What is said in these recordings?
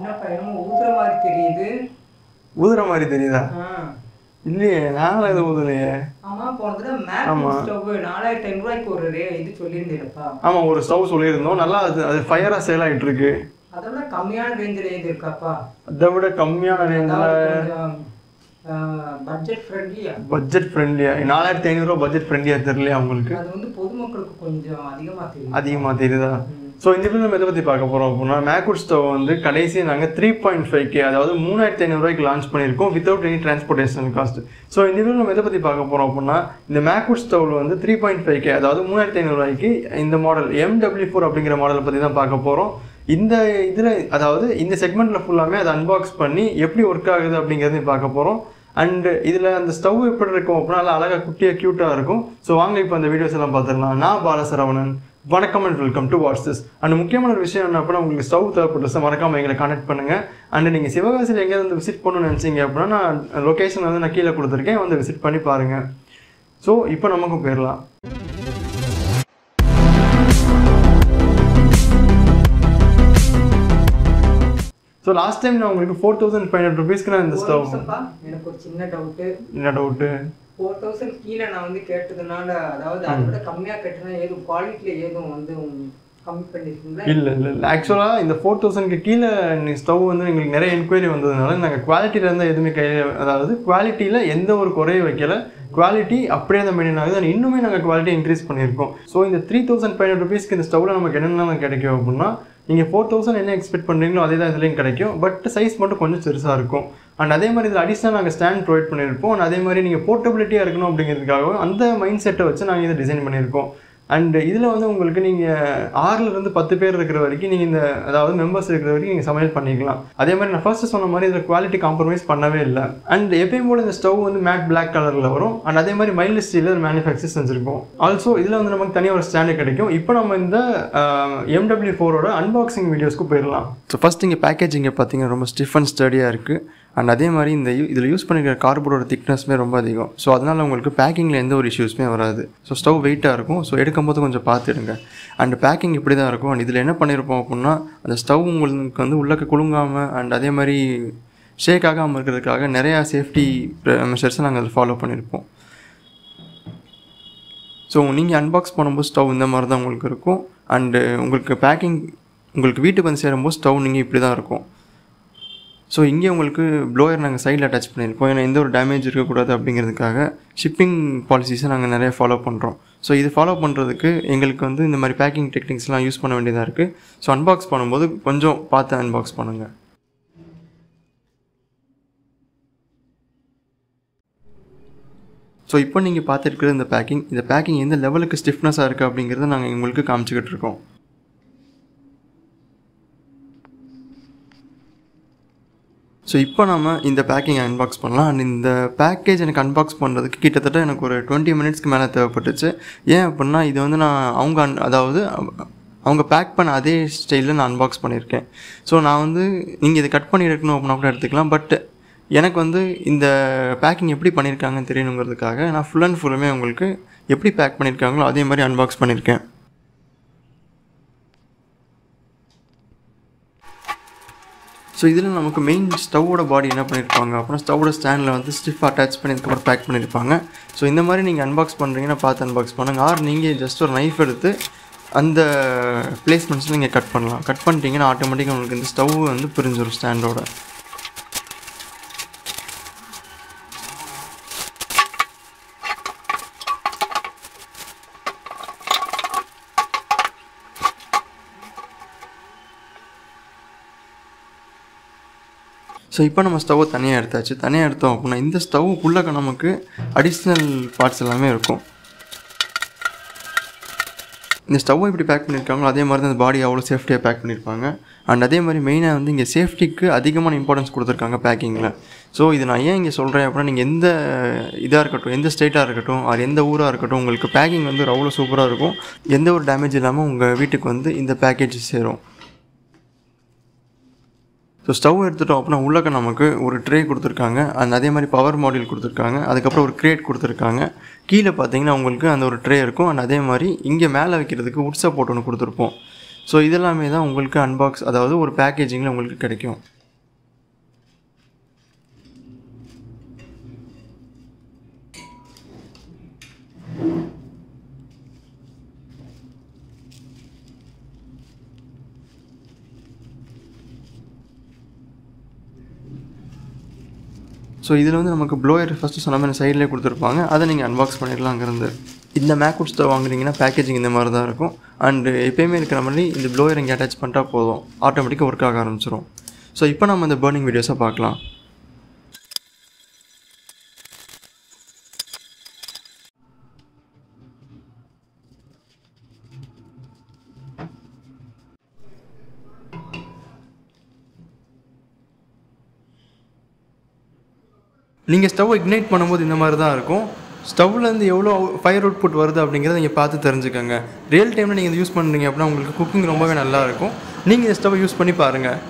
என்னப்பா என்னமோ ஊத்துற மாதிரி தெரியுது ஊதுற மாதிரி தெரியுதா ஆ. இல்லையே நானும் இது ஊதுலையே ஆமா போன தடவை மேக் ஸ்டவ் நாலாயிரத்தி ஐநூறுரூவாய்க்கு ஒரு ரே இது சொல்லியிருந்தேன்ப்பா ஆமாம் ஒரு ஸ்டவ் சொல்லியிருந்தோம் நல்லா அது அது ஃபயராக சேல் ஆகிட்டு இருக்கு அதோட கம்மியான ரேஞ்சில் எது இருக்காப்பா அதை விட கம்மியான ரேஞ்சில் பட்ஜெட் ஃப்ரெண்ட்லியா பட்ஜெட் ஃப்ரெண்ட்லியா நாலாயிரத்தி ஐநூறுரூவா பட்ஜெட் ஃப்ரெண்ட்லியாக தெரியலையா உங்களுக்கு அது வந்து பொதுமக்களுக்கு கொஞ்சம் அதிகமா தெரியும் அதிகமாக தெரியுதா ஸோ இந்த வீடியோ நம்ம எதை பற்றி பார்க்க போகிறோம் அப்படின்னா மேக்வுட் ஸ்டவ் வந்து கடைசி நாங்கள் த்ரீ பாயிண்ட் ஃபைவ் கே அதாவது மூணாயிரத்தி ஐநூறுரூவாய்க்கு லான்ச் பண்ணியிருக்கோம் without any transportation cost so இந்த வீடியோ நம்ம எதை பற்றி பார்க்க போகிறோம் அப்படின்னா இந்த மேக்வுட் ஸ்டவ்வில் வந்து த்ரீ பாயிண்ட் ஃபைவ் கே அதாவது மூணாயிரத்தி ஐநூறுரூவாய்க்கு இந்த மாடல் எம்டபிள்யூ ஃபோர் அப்படிங்கிற மாடலை பற்றி தான் பார்க்க போகிறோம் இந்த இதில் அதாவது இந்த செக்மெண்ட்டில் ஃபுல்லாமே அதை அன்பாக்ஸ் பண்ணி எப்படி ஒர்க் ஆகுது அப்படிங்கிறதையும் பார்க்க போகிறோம் அண்டு இதில் அந்த ஸ்டவ் எப்படி இருக்கும் அப்படின்னா நல்லா அழகாக குட்டியாக க்யூட்டாக இருக்கும் ஸோ வாங்க இப்போ அந்த வீடியோஸ் எல்லாம் பார்த்துடலாம் நான் பாலசரவணன் வணக்கம் அண்ட் வெல்கம் டு வாட்ஸஸ் அண்ட் முக்கியமான ஒரு விஷயம் என்ன அப்படின்னா உங்களுக்கு ஸ்டவ் தேவைப்பட்டு மறக்காம எங்களை கான்டாக்ட் பண்ணுங்கள் அண்ட் நீங்கள் சிவகாசியில் எங்கேயாவது வந்து விசிட் பண்ணணும்னு நினச்சிங்க அப்படின்னா நான் லொக்கேஷன் வந்து நான் கீழே கொடுத்துருக்கேன் வந்து விசிட் பண்ணி பாருங்கள் ஸோ இப்போ நமக்கும் போயிடலாம் ஸோ லாஸ்ட் டைம் நான் உங்களுக்கு ஃபோர் தௌசண்ட் ஃபைவ் ஹண்ட்ரட் ருபீஸ்க்கு நான் இந்த ஒரு ஸ்டவ் நிமிஷம்ப்பா, எனக்கு ஒரு சின்ன டவுட்டு என்ன டவுட்டு ஃபோர் தௌசண்ட் கீழே நான் வந்து கேட்டதுனால அதாவது அதை விட கம்மியா கேட்டதுனா ஏதும் குவாலிட்டியில ஏதும் வந்து கம்மி பண்ணிருக்கீங்களா இல்லை இல்லை இல்லை ஆக்சுவலாக இந்த ஃபோர் தௌசண்ட்க்கு கீழே ஸ்டவ் வந்து எங்களுக்கு நிறைய என்கொயரி வந்ததுனால நாங்கள் குவாலிட்டியில இருந்து எதுவுமே கை அதாவது குவாலிட்டியில் எந்த ஒரு குறையும் வைக்கல குவாலிட்டி அப்படியே தான் மெயின்டைன் ஆகுது and இன்னுமே நாங்கள் குவாலிட்டி இன்க்ரீஸ் பண்ணியிருக்கோம் ஸோ இந்த த்ரீ தௌசண்ட் ஃபைவ் ஹண்ட்ரட் ருபீஸ்க்கு இந்த ஸ்டவ்வில் நமக்கு என்னென்ன கிடைக்கும் அப்படின்னா நீங்கள் ஃபோர் தௌசண்ட் என்ன எக்ஸ்பெக்ட் பண்ணுறீங்களோ அதே தான் இதுலேயும் கிடைக்கும் பட் சைஸ் மட்டும் கொஞ்சம் பெருசாக இருக்கும் அண்ட் அதே மாதிரி இதில் அடிஷனல் நாங்கள் ஸ்டாண்ட் ப்ரொவைட் பண்ணியிருப்போம் and அதே மாதிரி நீங்கள் போர்ட்டபிலிட்டியாக இருக்கணும் அப்படிங்கிறதுக்காகவும் அந்த மைண்ட் செட்டை வச்சு நாங்கள் இதை டிசைன் பண்ணியிருக்கோம் அண்ட் இதில் வந்து உங்களுக்கு நீங்கள் ஆறுல இருந்து பத்து பேர் இருக்கிற வரைக்கும் நீங்கள் இந்த அதாவது மெம்பர்ஸ் இருக்கிற வரைக்கும் நீங்கள் சமையல் பண்ணிக்கலாம் அதே மாதிரி நான் ஃபர்ஸ்ட் சொன்ன மாதிரி இதில் குவாலிட்டி காம்ப்ரமைஸ் பண்ணவே இல்லை அண்ட் எப்பயும் போல இந்த ஸ்டவ் வந்து மேட் பிளாக் கலரில் வரும் அண்ட் அதே மாதிரி மைல்டு ஸ்டீலில் மேனுஃபேக்சர் செஞ்சுருக்கோம் ஆல்சோ இதில் வந்து நமக்கு தனியாக ஒரு ஸ்டாண்டு கிடைக்கும் இப்போ நம்ம இந்த எம்டபிள்யூ ஃபோரோட அன்பாக்சிங் வீடியோஸ்க்கு போயிடலாம் ஸோ ஃபஸ்ட் இங்கே பேக்கேஜிங்கை பார்த்தீங்கன்னா ரொம்ப ஸ்டிஃப் அண்ட் ஸ்டடியாக இருக்குது அண்ட் அதே மாதிரி இந்த இதில் யூஸ் பண்ணிக்கிற கார்போர்டோட திக்னஸ்மே ரொம்ப அதிகம் ஸோ அதனால் உங்களுக்கு பேக்கிங்கில் எந்த ஒரு இஷ்யூஸுமே வராது ஸோ ஸ்டவ் வெயிட்டாக இருக்கும் ஸோ எடுக்கும்போது கொஞ்சம் பார்த்துடுங்க அண்ட் பேக்கிங் இப்படி தான் இருக்கும் அண்ட் இதில் என்ன பண்ணியிருப்போம் அப்படின்னா அந்த ஸ்டவ் உங்களுக்கு வந்து உள்ளக்க குலுங்காமல் அண்ட் அதே மாதிரி ஷேக் ஆகாமல் இருக்கிறதுக்காக நிறையா சேஃப்டி மெஷர்ஸை நாங்கள் அதில் ஃபாலோ பண்ணியிருப்போம் ஸோ நீங்கள் அன்பாக்ஸ் பண்ணும்போது ஸ்டவ் இந்த மாதிரி தான் உங்களுக்கு இருக்கும் அண்டு உங்களுக்கு பேக்கிங் உங்களுக்கு வீட்டுக்கு வந்து சேரும்போது ஸ்டவ் நீங்கள் இப்படி தான் இருக்கும் ஸோ இங்கே உங்களுக்கு ப்ளோயர் நாங்கள் சைடில் அட்டாச் பண்ணியிருப்போம் ஏன்னா எந்த ஒரு டேமேஜ் இருக்கக்கூடாது அப்படிங்கிறதுக்காக ஷிப்பிங் பாலிசிஸை நாங்கள் நிறைய ஃபாலோ பண்ணுறோம் ஸோ இது ஃபாலோ பண்ணுறதுக்கு எங்களுக்கு வந்து இந்த மாதிரி பேக்கிங் டெக்னிக்ஸ்லாம் யூஸ் பண்ண வேண்டியதாக இருக்குது ஸோ அன்பாக்ஸ் பண்ணும்போது கொஞ்சம் பார்த்து அன்பாக்ஸ் பண்ணுங்கள் ஸோ இப்போ நீங்கள் பார்த்துருக்குற இந்த பேக்கிங் இந்த பேக்கிங் எந்த லெவலுக்கு ஸ்டிஃப்னஸாக இருக்குது அப்படிங்கிறத நாங்கள் உங்களுக்கு காமிச்சிக்கிட்டு இருக்கோம் ஸோ இப்போ நம்ம இந்த பேக்கிங் அன்பாக்ஸ் பண்ணலாம் அண்ட் இந்த பேக்கேஜ் எனக்கு அன்பாக்ஸ் பண்ணுறதுக்கு கிட்டத்தட்ட எனக்கு ஒரு டுவெண்ட்டி மினிட்ஸ்க்கு மேலே தேவைப்பட்டுச்சு ஏன் அப்படின்னா இது வந்து நான் அவங்க un- அதாவது அவங்க பேக் பண்ண அதே ஸ்டைலில் நான் அன்பாக்ஸ் பண்ணியிருக்கேன் ஸோ நான் வந்து நீங்கள் இதை கட் பண்ணி எடுக்கணும் அப்படின்னா கூட எடுத்துக்கலாம் பட் எனக்கு வந்து இந்த பேக்கிங் எப்படி பண்ணியிருக்காங்கன்னு தெரியணுங்கிறதுக்காக நான் ஃபுல் அண்ட் ஃபுல்லுமே உங்களுக்கு எப்படி பேக் பண்ணியிருக்காங்களோ அதே மாதிரி அன்பாக்ஸ் பண்ணியிருக்கேன் ஸோ இதில் நமக்கு மெயின் ஸ்டவ்வோட பாடி என்ன பண்ணியிருப்பாங்க அப்புறம் ஸ்டவ்வோட ஸ்டாண்டில் வந்து ஸ்டிஃப் அட்டாச் பண்ணதுக்கப்புறம் பேக் பண்ணியிருப்பாங்க ஸோ இந்த மாதிரி நீங்கள் அன்பாக்ஸ் பண்ணுறீங்கன்னா பார்த்து அன்பாக்ஸ் பண்ணுங்கள் ஆர் நீங்கள் ஜஸ்ட் ஒரு நைஃப் எடுத்து அந்த பிளேஸ்மெண்ட்ஸில் நீங்கள் கட் பண்ணலாம் கட் பண்ணிட்டீங்கன்னா ஆட்டோமேட்டிக்காக உங்களுக்கு இந்த ஸ்டவ் வந்து பிரிஞ்சிடும் ஸ்டாண்டோட ஸோ இப்போ நம்ம ஸ்டவ்வை தனியாக எடுத்தாச்சு தனியாக எடுத்தோம் அப்படின்னா இந்த ஸ்டவ்வுக்குள்ளே நமக்கு அடிஷ்னல் பார்ட்ஸ் எல்லாமே இருக்கும் இந்த ஸ்டவ்வை இப்படி பேக் பண்ணியிருக்காங்களோ அதே மாதிரி தான் இந்த பாடி அவ்வளோ சேஃப்டியாக பேக் பண்ணியிருப்பாங்க அண்ட் அதே மாதிரி மெயினாக வந்து இங்கே சேஃப்டிக்கு அதிகமான இம்பார்ட்டன்ஸ் கொடுத்துருக்காங்க பேக்கிங்கில் ஸோ இது நான் ஏன் இங்கே சொல்கிறேன் அப்படின்னா நீங்கள் எந்த இதாக இருக்கட்டும் எந்த ஸ்டேட்டாக இருக்கட்டும் அது எந்த ஊராக இருக்கட்டும் உங்களுக்கு பேக்கிங் வந்து அவ்வளோ சூப்பராக இருக்கும் எந்த ஒரு டேமேஜ் இல்லாமல் உங்கள் வீட்டுக்கு வந்து இந்த பேக்கேஜ் சேரும் ஸோ ஸ்டவ் எடுத்துட்டோம் அப்படின்னா உள்ளக்க நமக்கு ஒரு ட்ரே கொடுத்துருக்காங்க அண்ட் அதே மாதிரி பவர் மாடியூல் கொடுத்துருக்காங்க அதுக்கப்புறம் ஒரு கிரேட் கொடுத்துருக்காங்க கீழே பார்த்தீங்கன்னா உங்களுக்கு அந்த ஒரு ட்ரே இருக்கும் அண்ட் அதே மாதிரி இங்கே மேலே வைக்கிறதுக்கு உட் சப்போர்ட் ஒன்று கொடுத்துருப்போம் ஸோ இதெல்லாமே தான் உங்களுக்கு அன்பாக்ஸ் அதாவது ஒரு பேக்கேஜிங்கில் உங்களுக்கு கிடைக்கும் ஸோ இதில் வந்து நமக்கு ப்ளோயர் ஃபஸ்ட்டு சொன்ன மாதிரி சைட்லேயே கொடுத்துருப்பாங்க அதை நீங்கள் அன்பாக்ஸ் பண்ணிடலாம் அங்கேருந்து இந்த மேக்வுட் ஸ்டவ் வாங்குறீங்கன்னா பேக்கேஜிங் இந்த மாதிரி தான் இருக்கும் அண்டு எப்பயுமே இருக்கிற மாதிரி இந்த ப்ளோயர் இங்கே அட்டாச் பண்ணிட்டா போதும் ஆட்டோமேட்டிக்காக ஒர்க் ஆக ஆரம்பிச்சிடும் ஸோ இப்போ நம்ம இந்த பேர்னிங் வீடியோஸை பார்க்கலாம் நீங்கள் ஸ்டவ் இக்னைட் பண்ணும்போது இந்த மாதிரி தான் இருக்கும் ஸ்டவ்லேருந்து எவ்வளோ ஃபயர் அவுட்புட் வருது அப்படிங்கிறத நீங்கள் பார்த்து தெரிஞ்சுக்கோங்க ரியல் டைமில் நீங்கள் இதை யூஸ் பண்ணுறீங்க அப்படின்னா உங்களுக்கு குக்கிங் ரொம்பவே நல்லா இருக்கும் நீங்கள் இந்த ஸ்டவ்வை யூஸ் பண்ணி பாருங்கள்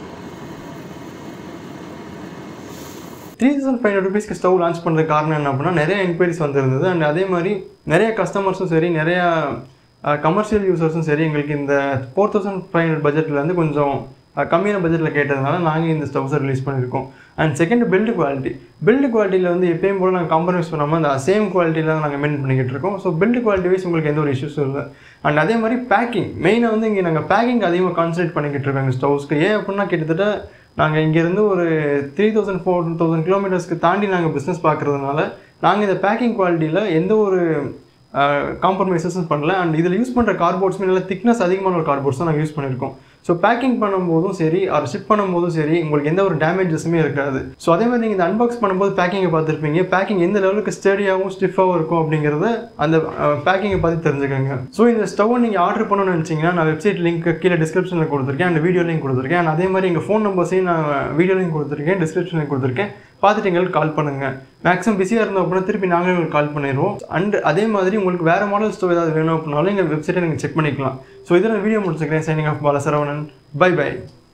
த்ரீ தௌசண்ட் ஃபைவ் ஹண்ட்ரட் ருபீஸ்க்கு ஸ்டவ் லான்ச் பண்ணுற காரணம் என்ன அப்படின்னா நிறைய என்கொயரிஸ் வந்திருந்தது அண்ட் அதே மாதிரி நிறைய கஸ்டமர்ஸும் சரி நிறையா கமர்ஷியல் யூசர்ஸும் சரி எங்களுக்கு இந்த ஃபோர் தௌசண்ட் ஃபைவ் ஹண்ட்ரட் பட்ஜெட்லேருந்து கொஞ்சம் அஹ், கம்மியான பட்ஜெட்டில் கேட்டதுனால நாங்கள் இந்த ஸ்டவ்ஸை ரிலீஸ் பண்ணியிருக்கோம் and second build quality build குவாலிட்டியில் வந்து எப்பயும் போல் நாங்கள் காம்ப்ரமைஸ் பண்ணாமல் அந்த சேம் குவாலிட்டியில் தான் நாங்கள் மெயின்டைன் பண்ணிக்கிட்டு இருக்கோம் ஸோ பில்டு குவாலிட்டி வைஸ் உங்களுக்கு எந்த ஒரு இஷ்யூஸும் இல்லை அண்ட் அதே மாதிரி பேக்கிங் மெயினாக வந்து இங்கே நாங்கள் பேக்கிங் அதிகமாக கான்சன்ட்ரேட் பண்ணிக்கிட்டு இருக்கோம் எங்கள் ஸ்டவ்ஸ்க்கு ஏன் அப்படின்னா கிட்டத்தட்ட நாங்கள் இங்கேருந்து ஒரு த்ரீ தௌசண்ட் ஃபோர் தௌசண்ட் கிலோமீட்டர்ஸ்க்கு தாண்டி நாங்கள் பிஸ்னஸ் பார்க்குறதுனால நாங்கள் இந்த பேக்கிங் குவாலிட்டியில் எந்த ஒரு காம்ப்ரமைசஸும் பண்ணல அண்ட் இதில் யூஸ் பண்ணுற கார்போர்ட்ஸுமே நல்ல திக்னஸ் அதிகமான ஒரு கார்போர்ட்ஸ் தான் நாங்கள் யூஸ் பண்ணியிருக்கோம் ஸோ பேக்கிங் பண்ணும்போதும் சரி ஆர் ஷிப் பண்ணும்போதும் சரி உங்களுக்கு எந்த ஒரு டேமேஜஸுமே இருக்காது ஸோ அதே மாதிரி நீங்கள் இந்த அன்பாக்ஸ் பண்ணும்போது பேக்கிங்கை பார்த்துருப்பீங்க பேக்கிங் எந்த லெவலுக்கு ஸ்டடியாகவும் ஸ்டிஃபாகவும் இருக்கும் அப்படிங்கிறத அந்த பேக்கிங்கை பார்த்து தெரிஞ்சுக்கோங்க ஸோ இந்த ஸ்டவ்வை நீங்கள் ஆர்டர் பண்ணணும்னு நினச்சிங்கன்னா நான் வெப்சைட் லிங்க் கீழே டிஸ்கிரிப்ஷனில் கொடுத்துருக்கேன் அந்த வீடியோ லிங்க் கொடுத்துருக்கேன் and அதே மாதிரி எங்கள் ஃபோன் நம்பர்ஸையும் நான் வீடியோ லிங்க் கொடுத்துருக்கேன் டிஸ்கிரிப்ஷனில் கொடுத்துருக்கேன் பார்த்துட்டு எங்களுக்கு கால் பண்ணுங்கள் மேக்ஸிமம் பிஸியாக இருந்தோம் அப்படின்னா திருப்பி நாங்களே உங்களுக்கு கால் பண்ணிடுவோம் அண்ட் அதே மாதிரி உங்களுக்கு வேறு மாடல் ஸ்டவ் ஏதாவது வேணும் அப்படின்னாலும் எங்கள் வெப்சைட்டை நீங்கள் செக் பண்ணிக்கலாம் ஸோ இதில் வீடியோ முடிச்சுக்கிறேன் signing off Balasaravanan bye by